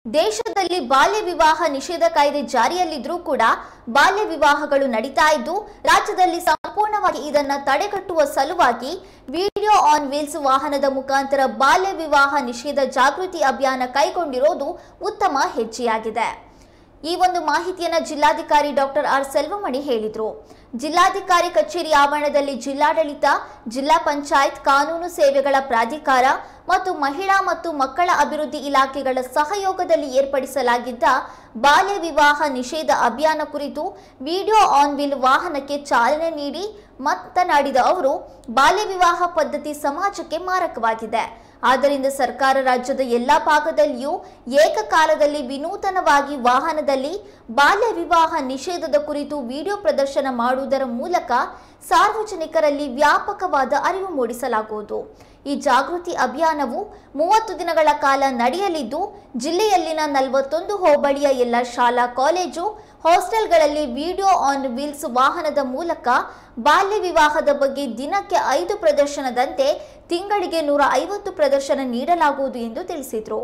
ದೇಶದಲ್ಲಿ ಬಾಲ್ಯ ವಿವಾಹ ನಿಷೇಧ ಕಾಯ್ದೆ ಜಾರಿಯಲ್ಲಿದ್ರೂ ಕೂಡ ಬಾಲ್ಯ ವಿವಾಹಗಳು ನಡೀತಾ ಇದ್ದು ರಾಜ್ಯದಲ್ಲಿ ಸಂಪೂರ್ಣವಾಗಿ ಇದನ್ನ ತಡೆಗಟ್ಟುವ ಸಲುವಾಗಿ ವಿಡಿಯೋ ಆನ್ ವೀಲ್ಸ್ ವಾಹನದ ಮುಖಾಂತರ ಬಾಲ್ಯ ವಿವಾಹ ನಿಷೇಧ ಜಾಗೃತಿ ಅಭಿಯಾನ ಕೈಗೊಂಡಿರೋದು ಉತ್ತಮ ಹೆಜ್ಜೆಯಾಗಿದೆ ಈ ಒಂದು ಮಾಹಿತಿಯನ್ನ ಜಿಲ್ಲಾಧಿಕಾರಿ ಡಾಕ್ಟರ್ ಆರ್ ಸೆಲ್ವಮಣಿ ಹೇಳಿದ್ರು ಜಿಲ್ಲಾಧಿಕಾರಿ ಕಚೇರಿ ಆವರಣದಲ್ಲಿ ಜಿಲ್ಲಾಡಳಿತ ಜಿಲ್ಲಾ ಪಂಚಾಯತ್ ಕಾನೂನು ಸೇವೆಗಳ ಪ್ರಾಧಿಕಾರ ಮತ್ತು ಮಹಿಳಾ ಮತ್ತು ಮಕ್ಕಳ ಅಭಿವೃದ್ಧಿ ಇಲಾಖೆಗಳ ಸಹಯೋಗದಲ್ಲಿ ಏರ್ಪಡಿಸಲಾಗಿದ್ದ ಬಾಲ್ಯ ವಿವಾಹ ನಿಷೇಧ ಅಭಿಯಾನ ಕುರಿತು ವಿಡಿಯೋ ಆನ್ ವೀಲ್ ವಾಹನಕ್ಕೆ ಚಾಲನೆ ನೀಡಿ ಮಾತನಾಡಿದ ಅವರು ಬಾಲ್ಯ ವಿವಾಹ ಪದ್ಧತಿ ಸಮಾಜಕ್ಕೆ ಮಾರಕವಾಗಿದೆ ಆದ್ದರಿಂದ ಸರ್ಕಾರ ರಾಜ್ಯದ ಎಲ್ಲಾ ಭಾಗದಲ್ಲಿಯೂ ಏಕಕಾಲದಲ್ಲಿ ವಿನೂತನವಾಗಿ ವಾಹನದಲ್ಲಿ ಬಾಲ್ಯ ವಿವಾಹ ನಿಷೇಧದ ಕುರಿತು ವಿಡಿಯೋ ಪ್ರದರ್ಶನ ಮಾಡುವುದರ ಮೂಲಕ ಸಾರ್ವಜನಿಕರಲ್ಲಿ ವ್ಯಾಪಕವಾದ ಅರಿವು ಮೂಡಿಸಲಾಗುವುದು ಈ ಜಾಗೃತಿ ಅಭಿಯಾನವು ಮೂವತ್ತು ದಿನಗಳ ಕಾಲ ನಡೆಯಲಿದ್ದು ಜಿಲ್ಲೆಯಲ್ಲಿನ ನಲವತ್ತೊಂದು ಹೋಬಳಿಯ ಎಲ್ಲ ಶಾಲಾ ಕಾಲೇಜು ಹಾಸ್ಟೆಲ್ಗಳಲ್ಲಿ ವಿಡಿಯೋ ಆನ್ ವೀಲ್ಸ್ ವಾಹನದ ಮೂಲಕ ಬಾಲ್ಯ ವಿವಾಹದ ಬಗ್ಗೆ ದಿನಕ್ಕೆ ಐದು ಪ್ರದರ್ಶನದಂತೆ ತಿಂಗಳಿಗೆ ನೂರ ಐವತ್ತು ಪ್ರದರ್ಶನ ನೀಡಲಾಗುವುದು ಎಂದು ತಿಳಿಸಿದರು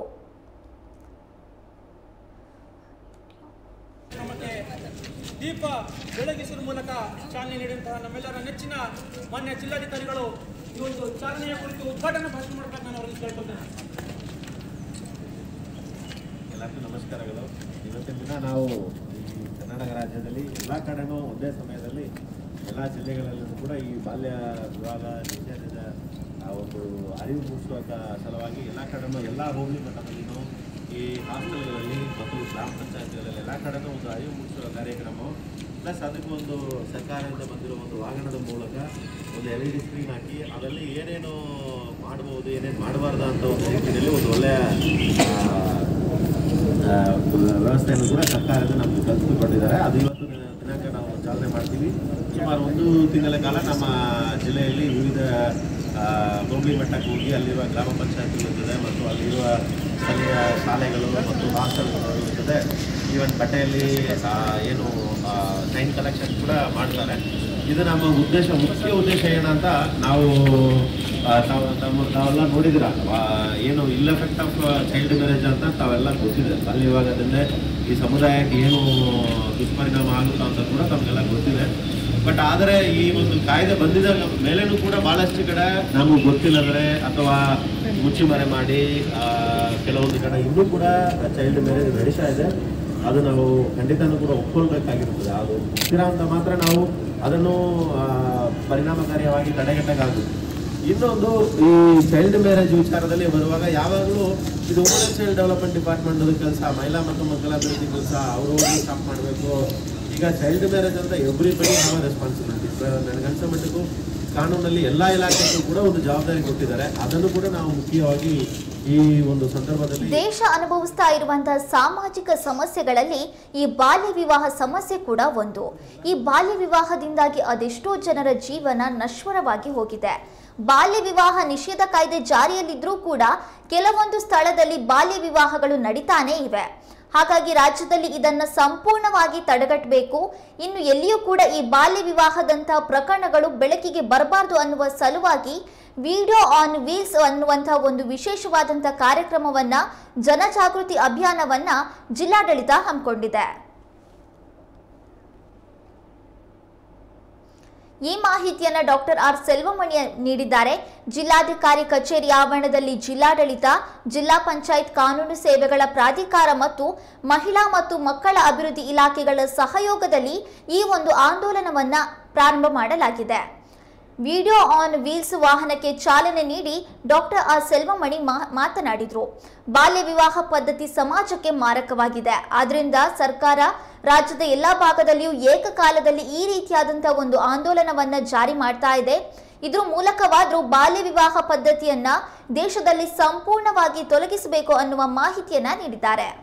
ಮತ್ತೆ ದೀಪ ಬೆಳಗಿಸುವ ಮೂಲಕ ಚಾಲನೆ ನೀಡಿದಂತಹ ನಮ್ಮೆಲ್ಲರ ನೆಚ್ಚಿನ ಮಾನ್ಯ ಜಿಲ್ಲಾಧಿಕಾರಿಗಳು ಈ ಒಂದು ಚಾಲನೆಯ ಕುರಿತು ಉದ್ಘಾಟನಾ ಭಾಷಣ ಮಾಡಬೇಕು ನಾನು ಅವರಿಗೆ ಕೇಳ್ಕೊಳ್ತೇನೆ ಎಲ್ಲರಿಗೂ ನಮಸ್ಕಾರಗಳು ಇವತ್ತಿನ ದಿನ ನಾವು ಈ ಕರ್ನಾಟಕ ರಾಜ್ಯದಲ್ಲಿ ಎಲ್ಲ ಕಡೆನೂ ಒಂದೇ ಸಮಯದಲ್ಲಿ ಎಲ್ಲ ಜಿಲ್ಲೆಗಳಲ್ಲೂ ಕೂಡ ಈ ಬಾಲ್ಯ ವಿವಾಹ ನಿಷೇಧದ ಆ ಒಂದು ಅರಿವು ಮೂಡಿಸುವ ಕ- ಸಲುವಾಗಿ ಎಲ್ಲ ಕಡೆನೂ ಎಲ್ಲ ಹೋಬಳಿ ಮಟ್ಟದಲ್ಲಿನೂ ಈ ಹಾಸ್ಟೆಲ್ಗಳಲ್ಲಿ ಮತ್ತು ಗ್ರಾಮ ಪಂಚಾಯತ್ಗಳಲ್ಲಿ ಎಲ್ಲ ಕಡೆನೂ ಒಂದು ಅರಿವು ಮೂಡಿಸುವ ಕಾರ್ಯಕ್ರಮ ಪ್ಲಸ್ ಅದಕ್ಕೆ ಒಂದು ಸರ್ಕಾರದಿಂದ ಬಂದಿರೋ ಒಂದು ವಾಹನದ ಮೂಲಕ ಒಂದು ಎಲ್ ಇ ಡಿ ಸ್ಕ್ರೀನ್ ಹಾಕಿ ಅದರಲ್ಲಿ ಏನೇನು ಮಾಡ್ಬೋದು ಏನೇನು ಮಾಡಬಾರ್ದು ಅಂತ ಒಂದು ನಿಟ್ಟಿನಲ್ಲಿ ಒಂದು ಒಳ್ಳೆಯ ಆ, ಆ, ವ್ಯವಸ್ಥೆಯನ್ನು ಕೂಡ ಸರ್ಕಾರದಿಂದ ನಮಗೆ ಕಲ್ಪಿಸಿಕೊಟ್ಟಿದ್ದಾರೆ ಅದು ಇವತ್ತು ದಿನ- ದಿನಾಂಕ ನಾವು ಚಾಲನೆ ಮಾಡ್ತೀವಿ ಸುಮಾರು ಒಂದು ತಿಂಗಳ ಕಾಲ ನಮ್ಮ ಜಿಲ್ಲೆಯಲ್ಲಿ ವಿವಿಧ ಆ, ಹೋಬಳಿ ಮಟ್ಟಕ್ಕೆ ಹೋಗಿ ಅಲ್ಲಿರುವ ಗ್ರಾಮ ಪಂಚಾಯತ್ಗಳ ಜೊತೆ ಮತ್ತು ಅಲ್ಲಿರುವ ಸ್ಥಳೀಯ ಶಾಲೆಗಳು ಮತ್ತು ಹಾಸ್ಟೆಲ್ಗಳ ಜೊತೆ ಈವನ್ ಬಟ್ಟೆಯಲ್ಲಿ ಆ, ಏನು ಸೈನ್ ಕಲೆಕ್ಷನ್ ಕೂಡ ಮಾಡ್ತಾರೆ ಇದು ನಮ್ಮ ಉದ್ದೇಶ ಮುಖ್ಯ ಉದ್ದೇಶ ಏನಂತ ನಾವು ಆ, ತಾವು ತಮ್ಮ ತಾವೆಲ್ಲ ನೋಡಿದಿರ ಏನು ಇಲ್ ಎಫೆಕ್ಟ್ ಆಫ್ ಚೈಲ್ಡ್ ಮ್ಯಾರೇಜ್ ಅಂತ ತಾವೆಲ್ಲ ಗೊತ್ತಿದೆ ಅಲ್ಲಿ ಇವಾಗದಿಂದ ಈ ಸಮುದಾಯಕ್ಕೆ ಏನು ದುಷ್ಪರಿಣಾಮ ಆಗುತ್ತಾ ಅಂತ ಕೂಡ ತಮಗೆಲ್ಲ ಗೊತ್ತಿದೆ ಬಟ್ ಆದರೆ ಈ ಒಂದು ಕಾಯ್ದೆ ಬಂದಿದ ಮೇಲೇನೂ ಕೂಡ ಬಹಳಷ್ಟು ಕಡೆ ನಮಗೆ ಗೊತ್ತಿಲ್ಲದ್ರೆ ಅಥವಾ ಮುಚ್ಚುಮರೆ ಮಾಡಿ ಆ, ಕೆಲವೊಂದು ಕಡೆ ಇನ್ನೂ ಕೂಡ ಚೈಲ್ಡ್ ಮ್ಯಾರೇಜ್ ನಡೀತಾ ಇದೆ ಅದು ನಾವು ಖಂಡಿತನೂ ಕೂಡ ಒಪ್ಕೊಳ್ಬೇಕಾಗಿರುತ್ತದೆ ಅದು ಸ್ಥಿರ ಅಂತ ಮಾತ್ರ ನಾವು ಅದನ್ನು ಆ, ಪರಿಣಾಮಕಾರಿಯಾಗಿ ತಡೆಗಟ್ಟಕ್ಕಾಗುತ್ತೆ ಇನ್ನೊಂದು ಈ ಚೈಲ್ಡ್ ಮ್ಯಾರೇಜ್ ವಿಚಾರದಲ್ಲಿ ಬರುವಾಗ ಯಾವಾಗಲೂ ಇದು ವುಮನ್ ಚೈಲ್ಡ್ ಡೆವಲಪ್ಮೆಂಟ್ ಡಿಪಾರ್ಟ್ಮೆಂಟ್ ಕೆಲಸ ಮಹಿಳಾ ಮತ್ತು ಮಕ್ಕಳ ಅಭಿವೃದ್ಧಿ ಕೆಲಸ ಅವರು ಸ್ಟಾಪ್ ಮಾಡಬೇಕು ಈಗ ಚೈಲ್ಡ್ ಮ್ಯಾರೇಜ್ ಅಂತ ಎವ್ರಿ ಬಡಿ ಹಾವ ರೆಸ್ಪಾನ್ಸಿಬಿಲಿಟಿ ನನಗನ್ಸೋ ಮಟ್ಟಿಗೂ ಕಾನೂನಲ್ಲಿ ಎಲ್ಲ ಇಲಾಖೆಗೂ ಕೂಡ ಒಂದು ಜವಾಬ್ದಾರಿ ಕೊಟ್ಟಿದ್ದಾರೆ ಅದನ್ನು ಕೂಡ ನಾವು ಮುಖ್ಯವಾಗಿ ಈ ಒಂದು ಸಂದರ್ಭದಲ್ಲಿ ದೇಶ ಅನುಭವಿಸ್ತಾ ಇರುವಂತಹ ಸಾಮಾಜಿಕ ಸಮಸ್ಯೆಗಳಲ್ಲಿ ಈ ಬಾಲ್ಯ ವಿವಾಹ ಸಮಸ್ಯೆ ಕೂಡ ಒಂದು ಈ ಬಾಲ್ಯ ವಿವಾಹದಿಂದಾಗಿ ಅದೆಷ್ಟೋ ಜನರ ಜೀವನ ನಶ್ವರವಾಗಿ ಹೋಗಿದೆ ಬಾಲ್ಯ ವಿವಾಹ ನಿಷೇಧ ಕಾಯ್ದೆ ಜಾರಿಯಲ್ಲಿದ್ರೂ ಕೂಡ ಕೆಲವೊಂದು ಸ್ಥಳದಲ್ಲಿ ಬಾಲ್ಯ ವಿವಾಹಗಳು ನಡೀತಾನೇ ಇವೆ ಹಾಗಾಗಿ ರಾಜ್ಯದಲ್ಲಿ ಇದನ್ನ ಸಂಪೂರ್ಣವಾಗಿ ತಡೆಗಟ್ಟಬೇಕು ಇನ್ನು ಎಲ್ಲಿಯೂ ಕೂಡ ಈ ಬಾಲ್ಯ ವಿವಾಹದಂತಹ ಪ್ರಕರಣಗಳು ಬೆಳಕಿಗೆ ಬರಬಾರದು ಅನ್ನುವ ಸಲುವಾಗಿ ವಿಡಿಯೋ ಆನ್ ವೀಲ್ಸ್ ಅನ್ನುವಂತಹ ಒಂದು ವಿಶೇಷವಾದಂತಹ ಕಾರ್ಯಕ್ರಮವನ್ನ ಜನಜಾಗೃತಿ ಅಭಿಯಾನವನ್ನ ಜಿಲ್ಲಾಡಳಿತ ಹಮ್ಮಿಕೊಂಡಿದೆ ಈ ಮಾಹಿತಿಯನ್ನ ಡಾಕ್ಟರ್ ಆರ್ ಸೆಲ್ವಮಣಿ ನೀಡಿದ್ದಾರೆ ಜಿಲ್ಲಾಧಿಕಾರಿ ಕಚೇರಿ ಆವರಣದಲ್ಲಿ ಜಿಲ್ಲಾಡಳಿತ ಜಿಲ್ಲಾ ಪಂಚಾಯತ್ ಕಾನೂನು ಸೇವೆಗಳ ಪ್ರಾಧಿಕಾರ ಮತ್ತು ಮಹಿಳಾ ಮತ್ತು ಮಕ್ಕಳ ಅಭಿವೃದ್ಧಿ ಇಲಾಖೆಗಳ ಸಹಯೋಗದಲ್ಲಿ ಈ ಒಂದು ಆಂದೋಲನವನ್ನ ಪ್ರಾರಂಭ ಮಾಡಲಾಗಿದೆ ವಿಡಿಯೋ ಆನ್ ವೀಲ್ಸ್ ವಾಹನಕ್ಕೆ ಚಾಲನೆ ನೀಡಿ ಡಾಕ್ಟರ್ ಆರ್ ಸೆಲ್ವಮಣಿ ಮಾ- ಮಾತನಾಡಿದ್ರು ಬಾಲ್ಯ ವಿವಾಹ ಪದ್ಧತಿ ಸಮಾಜಕ್ಕೆ ಮಾರಕವಾಗಿದೆ ಆದ್ರಿಂದ ಸರ್ಕಾರ ರಾಜ್ಯದ ಎಲ್ಲಾ ಭಾಗದಲ್ಲಿಯೂ ಏಕಕಾಲದಲ್ಲಿ ಈ ರೀತಿಯಾದಂತಹ ಒಂದು ಆಂದೋಲನವನ್ನ ಜಾರಿ ಮಾಡ್ತಾ ಇದೆ ಇದ್ರ ಮೂಲಕವಾದ್ರೂ ಬಾಲ್ಯ ವಿವಾಹ ಪದ್ಧತಿಯನ್ನ ದೇಶದಲ್ಲಿ ಸಂಪೂರ್ಣವಾಗಿ ತೊಲಗಿಸಬೇಕು ಅನ್ನುವ ಮಾಹಿತಿಯನ್ನ ನೀಡಿದ್ದಾರೆ